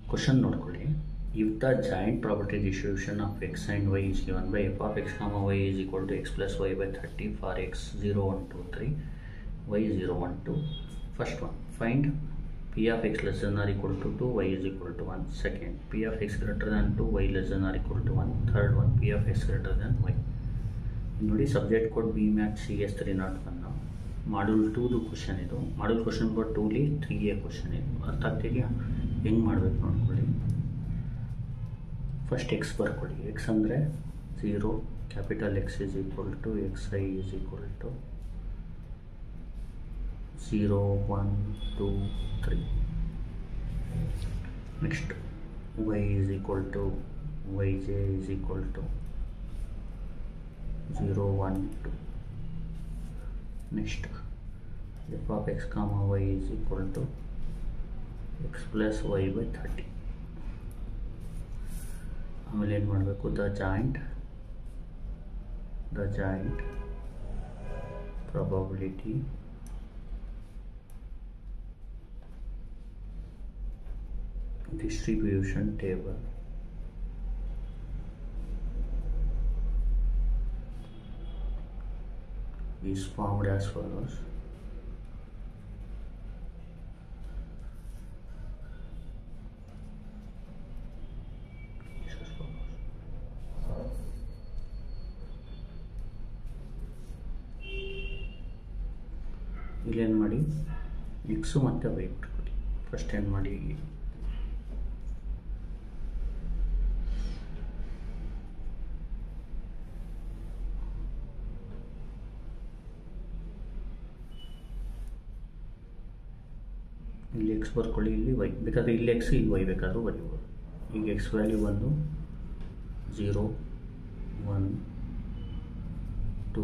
question ನೋಡ್ಕೊಳ್ಳಿ if the joint property distribution of X and Y is given by F of X comma Y is equal to X plus Y by thirty for X zero one two three Y zero one two first one find P of X less than or equal to two Y is equal to one second P of X greater than two Y less than or equal to one third one P of X greater than Y ನೋಡಿ subject code B mat C S three naught one module ಟೂದು question ಇದು module question number ಟೂಲಿ three A question ಇದು ಅರ್ಥ ಆಗ್ತಿದೆಯಾ ಹೆಂಗೆ ಮಾಡ್ಬೇಕು ನೋಡ್ಕೊಳ್ಳಿ ಫಸ್ಟ್ ಎಕ್ಸ್ ಬರ್ಕೊಳ್ಳಿ ಎಕ್ಸ್ ಅಂದರೆ zero capital X is equal to X I is equal to zero one two three next Y is equal to Y J is equal to zero one two next F of X comma Y is equal to X plus Y by thirty ಆಮೇಲೆ ಏನು ಮಾಡಬೇಕು the joint the joint probability distribution table is formed as follows is as follows ಇಲ್ಲೇನು ಮಾಡಿ x ಮತ್ತು Y ಬಿಟ್ಕೊಡಿ first ಏನು ಮಾಡಿ ಇಲ್ಲಿ X ಬರ್ಕೊಳ್ಳಿ ಇಲ್ಲಿ ವೈ ಬೇಕಾದ್ರೆ ಇಲ್ಲಿ ಎಕ್ಸ್ ಇಲ್ಲಿ ವೈ ಬೇಕಾದ್ರೂ ಬರೀಬೋದು ಈಗ ಎಕ್ಸ್ ವ್ಯಾಲ್ಯೂ ಬಂದು ಝೀರೋ ಒನ್ ಟೂ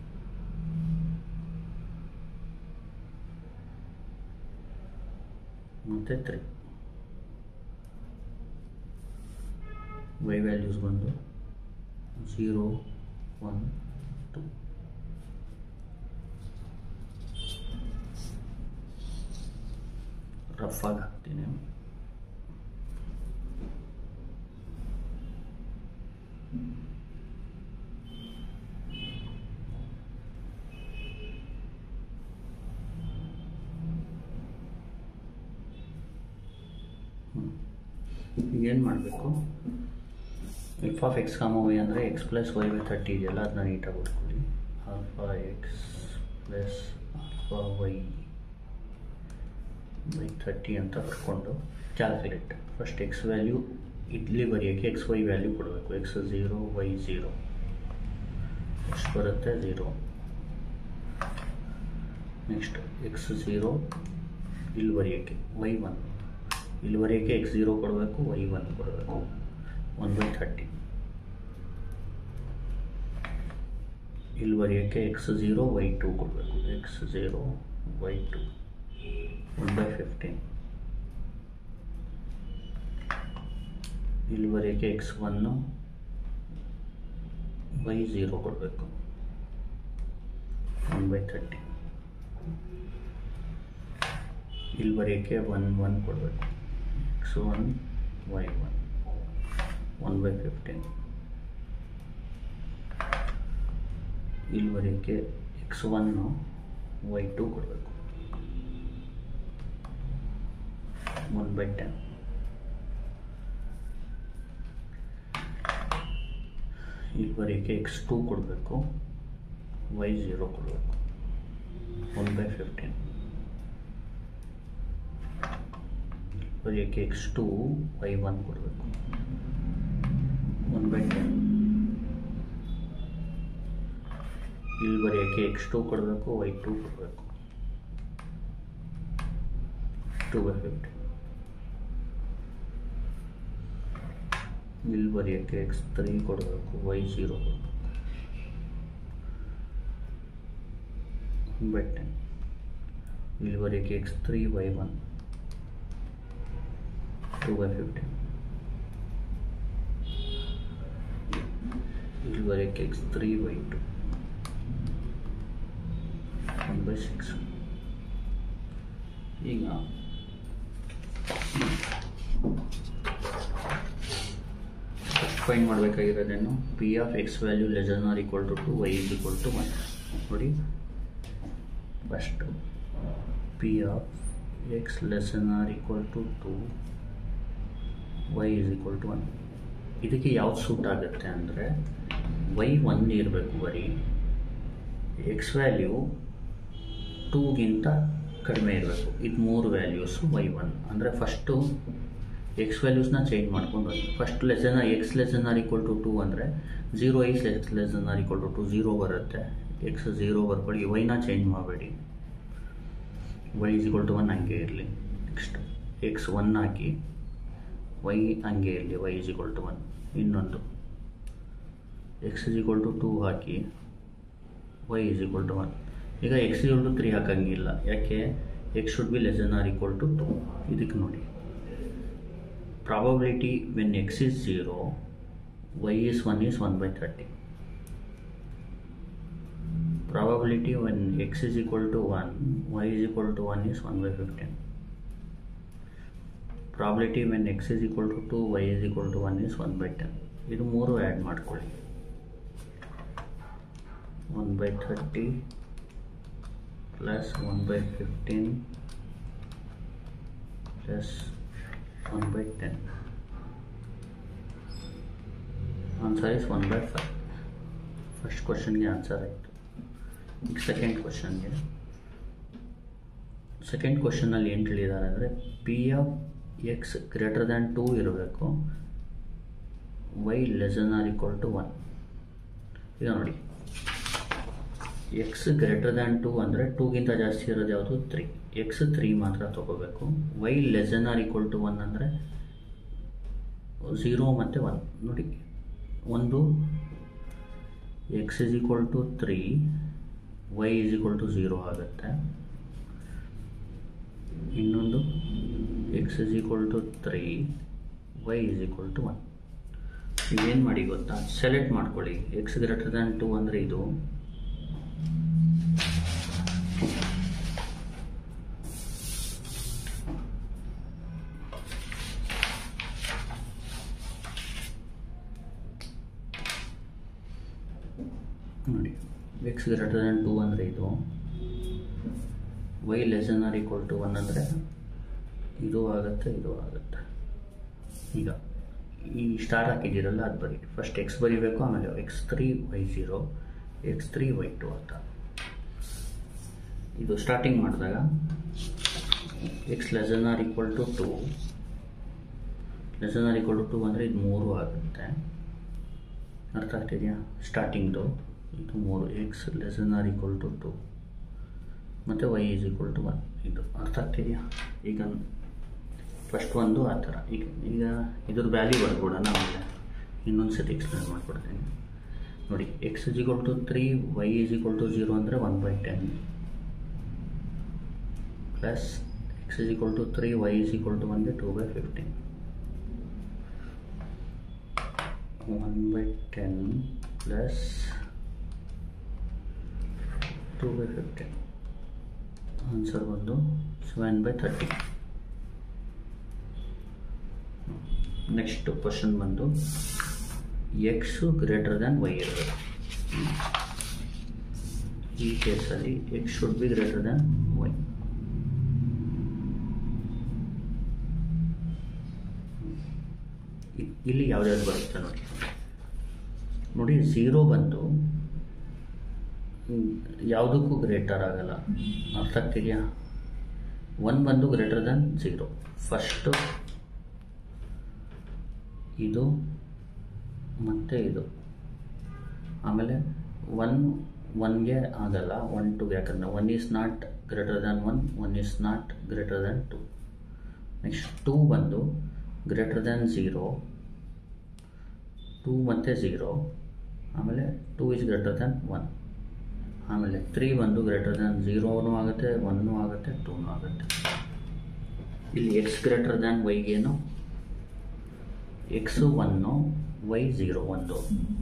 ಮತ್ತು ತ್ರೀ ವೈ ವ್ಯಾಲ್ಯೂಸ್ ಬಂದು ಝೀರೋ ಒನ್ ಟು ರಫ್ ಆಗಿ ಹಾಕ್ತೀನಿ ಈಗ ಏನು ಮಾಡಬೇಕು F of X comma Y ಅಂದರೆ X plus Y by thirty ಇದೆಯಲ್ಲ ಅದನ್ನ ನೀಟಾಗಿ ಓದ್ಕೊಳ್ಳಿ alpha X plus alpha Y by thirty ಅಂತ ಬರ್ಕೊಂಡು ಕ್ಯಾಲ್ಕುಲೇಟ್ ಫಸ್ಟ್ ಎಕ್ಸ್ ವ್ಯಾಲ್ಯೂ ಇಲ್ಲಿ ಬರೆಯೋಕ್ಕೆ ಎಕ್ಸ್ ವೈ ವ್ಯಾಲ್ಯೂ ಕೊಡಬೇಕು ಎಕ್ಸ್ ಝೀರೋ ವೈ ಝೀರೋ ಎಷ್ಟು ಬರುತ್ತೆ ಝೀರೋ ನೆಕ್ಸ್ಟ್ ಎಕ್ಸ್ ಝೀರೋ ಇಲ್ಲಿ ಬರೆಯೋಕ್ಕೆ ವೈ ಒನ್ ಇಲ್ಲಿ ಬರೆಯೋಕ್ಕೆ ಎಕ್ಸ್ ಝೀರೋ ಕೊಡಬೇಕು ವೈ ಒನ್ ಕೊಡಬೇಕು ಒನ್ ಬೈ ಥರ್ಟಿ ಇಲ್ಲಿ ಬರೆಯೋಕ್ಕೆ ಎಕ್ಸ್ ಝೀರೋ ವೈ ಟು ಕೊಡಬೇಕು X zero Y two one by fifteen ಇಲ್ಲಿ ಬರೆಯೋಕ್ಕೆ ಎಕ್ಸ್ ಒನ್ನು ವೈ ಝೀರೋ ಕೊಡಬೇಕು ಒನ್ ಬೈ ಥರ್ಟಿ ಇಲ್ಲಿ ಬರೆಯೋಕ್ಕೆ ಒನ್ ಒನ್ ಕೊಡಬೇಕು X one Y one one by fifteen ಇಲ್ಲಿ ಬರೆಯೋಕ್ಕೆ ಎಕ್ಸ್ ಒನ್ನು ವೈ ಟು ಕೊಡಬೇಕು ಒನ್ ಬೈ ಟೆನ್ ಇಲ್ಲಿ ಬರೆಯೋಕ್ಕೆ ಎಕ್ಸ್ ಟೂ ಕೊಡಬೇಕು ವೈ ಝೀರೋ ಕೊಡಬೇಕು ಒನ್ ಬೈ ಫಿಫ್ಟೀನ್ ಬರೆಯೋಕ್ಕೆ ಎಕ್ಸ್ ಟು ವೈ ಒನ್ ಕೊಡಬೇಕು ಒನ್ ಬೈ ಟೆನ್ ಇಲ್ಲಿ ಬರೆಯೋಕ್ಕೆ ಎಕ್ಸ್ ಟು ಕೊಡಬೇಕು ವೈ ಟು ಕೊಡಬೇಕು ಟು ಬೈ ಫಿಫ್ಟೀನ್ ಇಲ್ಲಿ ಬರೆಯೋಕ್ಕೆ ಎಕ್ಸ್ ತ್ರೀ ಕೊಡಬೇಕು ವೈ ಝೀರೋ ಕೊಡಬೇಕು ಬೈ ಟೆನ್ ಇಲ್ಲಿ ಬರೆಯೋಕ್ಕೆ X three Y one two by fifteen ಇಲ್ಲಿ ಬರೆಯೋಕ್ಕೆ X three Y two one by six ಈಗ ಫೈಂಡ್ ಮಾಡಬೇಕಾಗಿರೋದೇನು P of X value less than or equal to two Y is equal to one ನೋಡಿ first P of x less than or equal to two Y is equal to one ಇದಕ್ಕೆ ಯಾವ್ದು suit ಆಗುತ್ತೆ ಅಂದರೆ Y one ಇರಬೇಕು ಬರೀ X value ಟೂಗಿಂತ ಕಡಿಮೆ ಇರಬೇಕು ಇದು ಮೂರು ವ್ಯಾಲ್ಯೂಸು ವೈ ಒನ್ ಅಂದರೆ ಫಸ್ಟು ಎಕ್ಸ್ ವ್ಯಾಲ್ಯೂಸ್ನ ಚೇಂಜ್ ಮಾಡ್ಕೊಂಡು ಹೋಗಿ first less than X less than or equal to two ಅಂದರೆ zero X X less than or equal to two zero ಬರುತ್ತೆ ಎಕ್ಸ್ ಝೀರೋ ಬರ್ಕೊಳ್ಳಿ ವೈನ ಚೇಂಜ್ ಮಾಡಬೇಡಿ Y is equal to one ಹಂಗೆ ಇರಲಿ ನೆಕ್ಸ್ಟ್ ಎಕ್ಸ್ ಒನ್ ಹಾಕಿ ವೈ ಹಂಗೆ ಇರಲಿ Y is equal to one ಇನ್ನೊಂದು X is equal to two ಹಾಕಿ Y is equal to one ಈಗ ಎಕ್ಸ್ ಈಕ್ವಲ್ ಟು ತ್ರೀ ಹಾಕಂಗಿಲ್ಲ ಯಾಕೆ X should be less than or equal to two ಇದಕ್ಕೆ ನೋಡಿ probability when X is zero Y is one is one by thirty probability when x is equal to 1 y is equal to 1 is 1 by 15 probability when x is equal to 2 y is equal to 1 is 1 by 10 ಇದು ಮೂರು add ಮಾಡ್ಕೊಳ್ಳಿ one by thirty plus one by fifteen plus one by ten answer is one by five first ಕ್ವಶನ್ಗೆ answer ಆಯಿತು ಈಗ second ಕ್ವಶನ್ಗೆ second ಕ್ವಶನಲ್ಲಿ ಏನು ಹೇಳಿದ್ದಾರೆ ಅಂದರೆ P of X greater than two ಇರಬೇಕು Y less than or equal to one ಈಗ ನೋಡಿ ಎಕ್ಸ್ ಗ್ರೇಟರ್ ದ್ಯಾನ್ ಟೂ ಅಂದರೆ ಟೂಗಿಂತ ಜಾಸ್ತಿ ಇರೋದು ಯಾವುದು ತ್ರೀ ಎಕ್ಸ್ ತ್ರೀ ಮಾತ್ರ ತೊಗೋಬೇಕು Y less than or equal to one ಅಂದರೆ ಝೀರೋ ಮತ್ತು ಒನ್ ನೋಡಿ ಒಂದು X is equal to three Y is equal to zero ಆಗುತ್ತೆ ಇನ್ನೊಂದು X is equal to three Y is equal to one ಏನು ಮಾಡಿ ಗೊತ್ತಾ ಸೆಲೆಕ್ಟ್ ಮಾಡ್ಕೊಳ್ಳಿ ಎಕ್ಸ್ ಗ್ರೇಟರ್ ದ್ಯಾನ್ ಟು ಅಂದರೆ ಇದು ನೋಡಿ ಎಕ್ಸ್ ಗ್ರೇಟರ್ ದ್ಯಾನ್ ಟೂ ಅಂದರೆ ಇದು Y less than or equal to one ಅಂದರೆ ಇದು ಆಗುತ್ತೆ ಇದು ಆಗುತ್ತೆ ಈಗ ಈ ಸ್ಟಾರ್ ಹಾಕಿದ್ದೀರಲ್ಲ ಅದು ಬರೀ ಫಸ್ಟ್ ಎಕ್ಸ್ ಬರೀಬೇಕು ಆಮೇಲೆ X three Y zero X three Y two ಅಂತ ಇದು ಸ್ಟಾರ್ಟಿಂಗ್ ಮಾಡಿದಾಗ X less than or equal to two less than or equal to two ಅಂದರೆ ಇದು ಮೂರು ಆಗುತ್ತೆ ಅರ್ಥ ಆಗ್ತಿದೆಯಾ ಸ್ಟಾರ್ಟಿಂಗ್ದು ಇದು ಮೂರು X less than or equal to two ಮತ್ತು Y is equal to one ಇದು ಅರ್ಥ ಆಗ್ತಿದೆಯಾ ಈಗ ಫಸ್ಟ್ ಒಂದು ಆ ಥರ ಈಗ ಈಗ ಇದ್ರ ವ್ಯಾಲ್ಯೂ ಬರ್ಕೊಡೋಣ ಆಮೇಲೆ ಇನ್ನೊಂದು ಸತಿ ಎಕ್ಸ್ಪ್ಲೇನ್ ಮಾಡಿಕೊಡ್ತೀನಿ ನೋಡಿ X is equal to three Y is equal to zero ಅಂದರೆ one by ten plus X is equal to three Y is equal to ಒನ್ಗೆ two by fifteen one by ten plus two by fifteen answer ಬಂದು seven by thirty next question ಬಂದು X greater than Y ಇರಬೇಕು ಈ ಕೇಸಲ್ಲಿ X should be greater than Y ಇಲ್ಲಿ ಯಾವ್ದಾದ್ರು ಬರುತ್ತೆ ನೋಡಿ ನೋಡಿ ಝೀರೋ ಬಂದು ಯಾವುದಕ್ಕೂ ಗ್ರೇಟರ್ ಆಗಲ್ಲ ಅರ್ಥ ಆಗ್ತಿದೆಯಾ ಒನ್ ಬಂದು ಗ್ರೇಟರ್ ದೆನ್ ಝೀರೋ ಫಸ್ಟು ಇದು ಮತ್ತು ಇದು ಆಮೇಲೆ ಒನ್ ಒನ್ಗೆ ಆಗಲ್ಲ ಒನ್ ಟುಗೆ ಯಾಕಂದರೆ one is not greater than one one is not greater than two next two ಬಂದು ಗ್ರೇಟರ್ ದ್ಯಾನ್ ಝೀರೋ ಟೂ ಮತ್ತು ಝೀರೋ ಆಮೇಲೆ two is greater than one ಆಮೇಲೆ ತ್ರೀ ಬಂದು ಗ್ರೇಟರ್ ದ್ಯಾನ್ ಝೀರೋನೂ ಆಗುತ್ತೆ ಒನ್ನೂ ಆಗುತ್ತೆ ಟೂನೂ ಆಗುತ್ತೆ ಇಲ್ಲಿ ಎಕ್ಸ್ ಗ್ರೇಟರ್ ದ್ಯಾನ್ ವೈಗೇನು ಎಕ್ಸು ಒನ್ನು ವೈ ಝೀರೋ ಒಂದು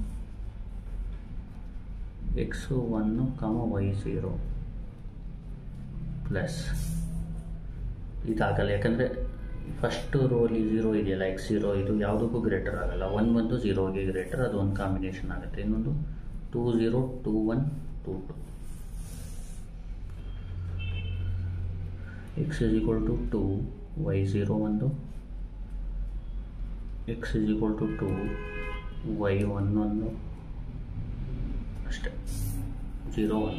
x one comma y zero plus ಇದಾಗಲ್ಲ ಯಾಕಂದರೆ ಫಸ್ಟ್ ರೋಲಿ ಝೀರೋ ಇದೆಯಲ್ಲ ಎಕ್ಸ್ ಝೀರೋ ಇದು ಯಾವುದಕ್ಕೂ ಗ್ರೇಟರ್ ಆಗಲ್ಲ ಒನ್ ಬಂದು ಝೀರೋಗೆ ಗ್ರೇಟರ್ ಅದು ಒಂದು ಕಾಂಬಿನೇಷನ್ ಆಗುತ್ತೆ ಇನ್ನೊಂದು two zero two one two two x is equal to two y zero ಒಂದು X is equal to two Y one ಒಂದು ಅಷ್ಟೇ ಝೀರೋ ಒನ್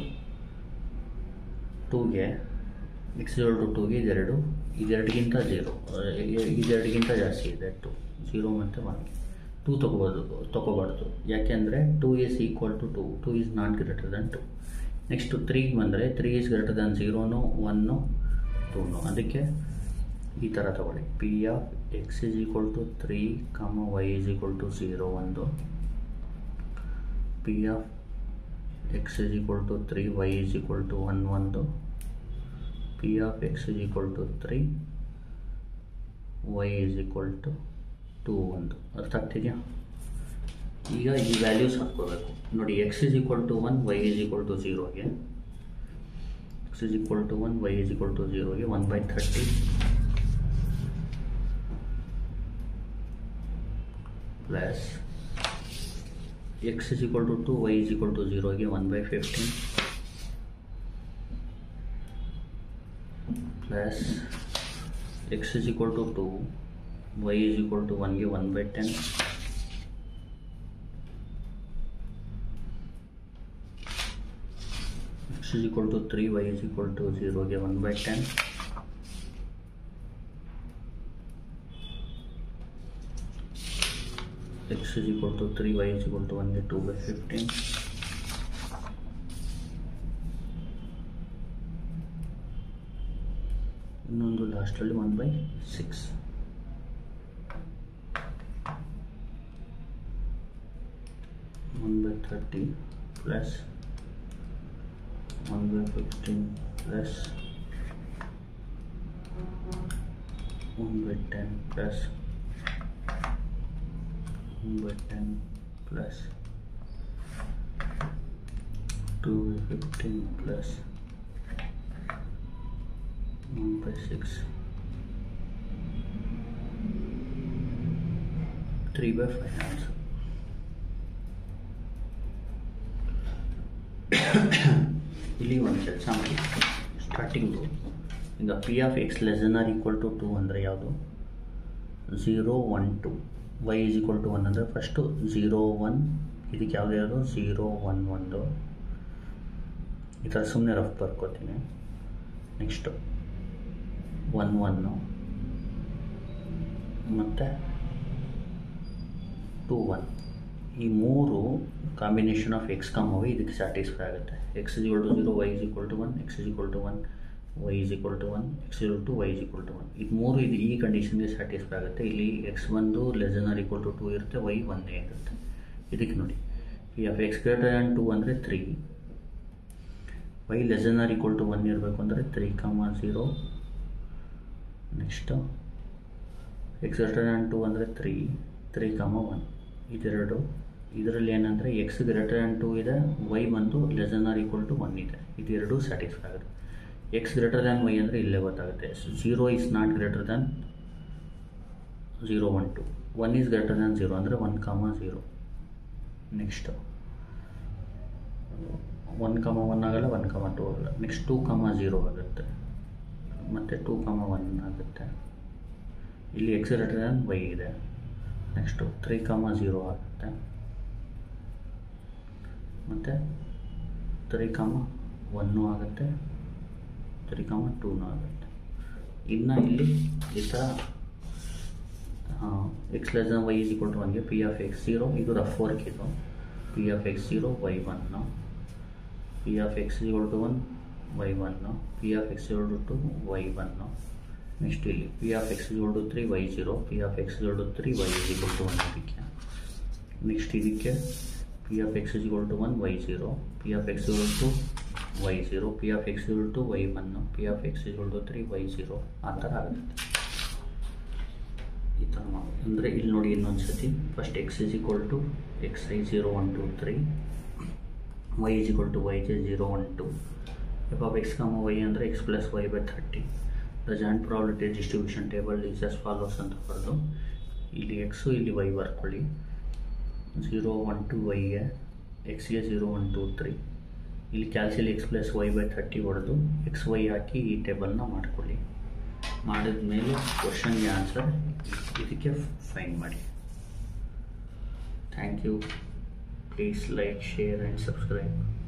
ಟೂಗೆ ಎಕ್ಸ್ ಝೀರೋ ಟು ಟೂಗೆ ಇದೆರಡು ಇದೆರಡಿಗಿಂತ ಝೀರೋ ಇದೆರಡಿಗಿಂತ ಜಾಸ್ತಿ ಇದೆ ಟು ಝೀರೋ ಮತ್ತು ಒನ್ಗೆ ಟೂ ತೊಗೋಬೋದು ತೊಗೋಬಾರ್ದು ಯಾಕೆಂದರೆ two is equal to two two is not greater than two next ತ್ರೀಗೆ ಬಂದರೆ ತ್ರೀ ಈಸ್ ಗ್ರೇಟರ್ ದೆನ್ ಝೀರೋನು ಒನ್ನು ಟೂನು ಅದಕ್ಕೆ ಈ ಥರ ತಗೊಳ್ಳಿ P of x is equal to three comma y is equal to zero ಒಂದು P of x is equal to three Y is equal to one ಒಂದು P of x is equal to three Y is equal to two ಒಂದು ಅರ್ಥ ಆಗ್ತಿದೆಯಾ ಈಗ ಈ values ಹಾಕ್ಕೋಬೇಕು ನೋಡಿ X is equal to one y is equal to ಝೀರೋಗೆ x is equal to one y is equal to ಝೀರೋಗೆ one by thirty plus X is equal to two Y is equal to ಝೀರೋಗೆ one by fifteen plus X is equal to two Y is equal to ಒನ್ಗೆ one by ten x is equal to three Y is equal to ಝೀರೋಗೆ one by ten x is equal to 3 y is equal to 1 get 2 by 15 ಇನ್ನೊಂದು ಲಾಸ್ಟಲ್ಲಿ one by six one by thirty plus one by fifteen plus one by ten plus one by 10 plus 2 by 15 plus 1 by 6 3 by 5 answer ಇಲ್ಲಿ ಒಂದು ಕೆಲಸ ಮಾಡಿ starting ಈಗ P of x less than or equal to two ಅಂದರೆ ಯಾವುದು zero one two y is equal to one ಅಂದರೆ first zero one ಇದಕ್ಕೆ ಯಾವುದು ಯಾವುದು ಝೀರೋ ಒನ್ ಒಂದು ಈ ಥರ ಸುಮ್ಮನೆ ರಫ್ ಬರ್ಕೋತೀನಿ ನೆಕ್ಸ್ಟು ಒನ್ ಒನ್ನು ಮತ್ತು ಟೂ ಒನ್ ಈ ಮೂರು combination of x comma y ಇದಕ್ಕೆ ಸ್ಯಾಟಿಸ್ಫೈ ಆಗುತ್ತೆ x is equal to zero Y is equal to one x is equal to one y is equal to one x equal to Y is equal to one ಇದು ಮೂರು ಇದು ಈ ಕಂಡೀಷನ್ಗೆ satisfy ಆಗುತ್ತೆ ಇಲ್ಲಿ x ಒಂದು less than or equal to two ಇರುತ್ತೆ y ಒಂದೇ ಇರುತ್ತೆ ಇದಕ್ಕೆ ನೋಡಿ ಈ of X greater and two ಅಂದರೆ three y less than or equal to one ಇರಬೇಕು ಅಂದರೆ three comma zero next x greater and two ಅಂದರೆ ತ್ರೀ ತ್ರೀ ಕಮ ಒನ್ ಇದೆರಡು ಇದರಲ್ಲಿ ಏನಂದರೆ ಎಕ್ಸ್ ಗ್ರೇಟರ್ ಆ್ಯಂಡ್ ಟೂ ಇದೆ ವೈ ಬಂದು less than or equal to one ಇದೆ ಇದೆರಡು ಸ್ಯಾಟಿಸ್ಫೈ ಆಗುತ್ತೆ ಎಕ್ಸ್ ಗ್ರೇಟರ್ ದ್ಯಾನ್ ವೈ ಅಂದರೆ ಇಲ್ಲೇ ಗೊತ್ತಾಗುತ್ತೆ zero is not greater than zero one two one is greater than zero ಅಂದರೆ one comma zero next one comma one ಆಗಲ್ಲ one comma two ಆಗಲ್ಲ next two comma zero ಆಗುತ್ತೆ ಮತ್ತು two comma one ಆಗುತ್ತೆ ಇಲ್ಲಿ ಎಕ್ಸ್ ಗ್ರೇಟರ್ ದ್ಯಾನ್ ವೈ ಇದೆ next three comma zero ಆಗುತ್ತೆ ಮತ್ತು ತ್ರೀ ಕಾಮ ಒನ್ನು ಆಗುತ್ತೆ ತ್ರೀ ಕಾಮ ಟೂನು ಆಗುತ್ತೆ ಇನ್ನು ಇಲ್ಲಿ ಈ ಥರ x less y is equal to ಒನ್ಗೆ ಪಿ ಆಫ್ ಎಕ್ಸ್ ಝೀರೋ ಇದು ರಫ್ ವರ್ಕ್ ಇದು P of x zero y one P of x equal to one y one P of x equal to two y one next ಇಲ್ಲಿ P of x equal to three Y zero P of x equal to three Y is equal to one ಇದಕ್ಕೆ next ಇದಕ್ಕೆ P of x is equal to one y zero P of x equal to y zero P of x equal to y one P of x equal to three Y zero ಆ ಥರ ಆಗುತ್ತೆ ಈ ಥರ ಮಾಡಿ ಅಂದರೆ ಇಲ್ಲಿ ನೋಡಿ ಇನ್ನೊಂದು ಸತಿ first x is equal to X i zero one two three Y is equal to Y j zero one two f of X comma Y ಅಂದರೆ X plus Y by thirty the joint probability distribution table is as follows ಅಂತ ಬರೆದು ಇಲ್ಲಿ x ಇಲ್ಲಿ y ಬರ್ಕೊಳ್ಳಿ zero one two ವೈಗೆ ಎಕ್ಸ್ಗೆ zero one two three ಇಲ್ಲಿ ಕ್ಯಾಲ್ಸಿಯಲ್ x plus Y by thirty ಹೊಡೆದು ಎಕ್ಸ್ ವೈ ಹಾಕಿ ಈ ಟೇಬಲ್ನ ಮಾಡ್ಕೊಳ್ಳಿ ಮಾಡಿದ ಮೇಲೆ ಕ್ವಶನ್ಗೆ ಆನ್ಸರ್ ಇದಕ್ಕೆ ಫೈನ್ ಮಾಡಿ thank you please like share and subscribe